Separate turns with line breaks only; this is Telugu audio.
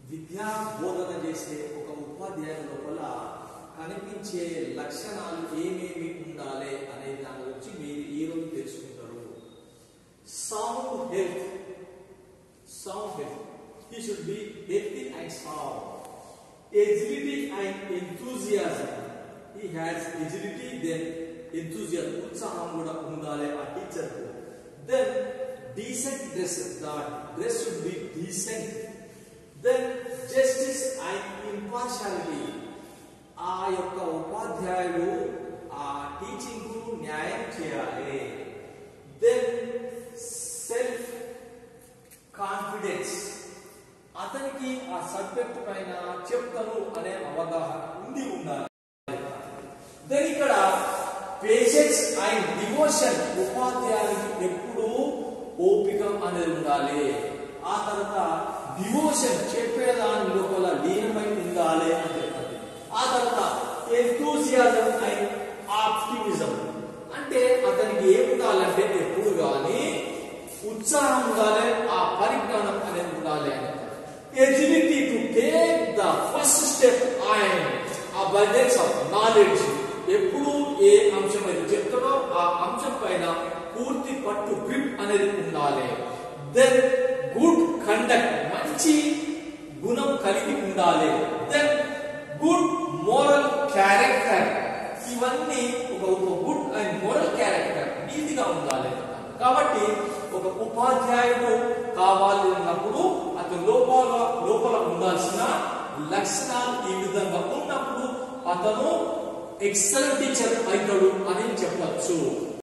విద్యా బోధన చేసే ఒక ఉపాధ్యాయుల లోపల కనిపించే లక్షణాలు ఏమేమి ఉండాలి అనే దాని గురించి మీరు ఈ రోజు తెలుసుకుంటారు sound health sound health he should be healthy and sound agility and enthusiasm he has agility then enthusiasm ఉత్సాహం కూడా ఉండాలి ఆ టీచర్ కు then decent dress the dress should be decent then justice and impartiality ఆ యొక్క ఉపాధ్యాయుడు ఆ టీచింగ్ కు న్యాయం చేయాలి దెన్ సెల్ఫ్ కాన్ఫిడెన్స్ అతనికి ఆ సబ్జెక్ట్ పైన చెప్తాను అనే అవగాహన ఉండి ఉండాలి దెన్ ఇక్కడ పేషెన్స్ అండ్ డివోషన్ ఉపాధ్యాయునికి ఎప్పుడూ ఓపిక అనేది ఉండాలి ఆ తర్వాత డివోషన్ చెప్పేదాని లోపల లీనమై ఉండాలి అని చెప్పాలి ఆ తర్వాత ఎంతూజియాజం అండ్ ఆప్టిమిజం అంటే అతనికి ఏముండాలంటే ఎప్పుడు కానీ ఉత్సాహం ఉండాలి ఆ పరిజ్ఞానం అనేది ఉండాలి అని agility to take the first step and abidance of knowledge ఎప్పుడు ఏ అంశం అయితే చెప్తాడో ఆ అంశం పైన పూర్తి పట్టు గ్రిప్ అనేది ఉండాలి దెన్ గుడ్ కండక్ట్ మంచి గుణం కలిగి ఉండాలి దెన్ గుడ్ మోరల్ క్యారెక్టర్ ఇవన్నీ ఒక ఒక గుడ్ అండ్ మోరల్ క్యారెక్టర్ నీతిగా ఉండాలి కాబట్టి ఒక ఉపాధ్యాయుడు కావాలి అన్నప్పుడు అతని లోపల లోపల ఉండాల్సిన లక్షణాలు ఈ విధంగా ఉన్నప్పుడు అతను ఎక్సలెంట్ టీచర్ అవుతాడు అని చెప్పచ్చు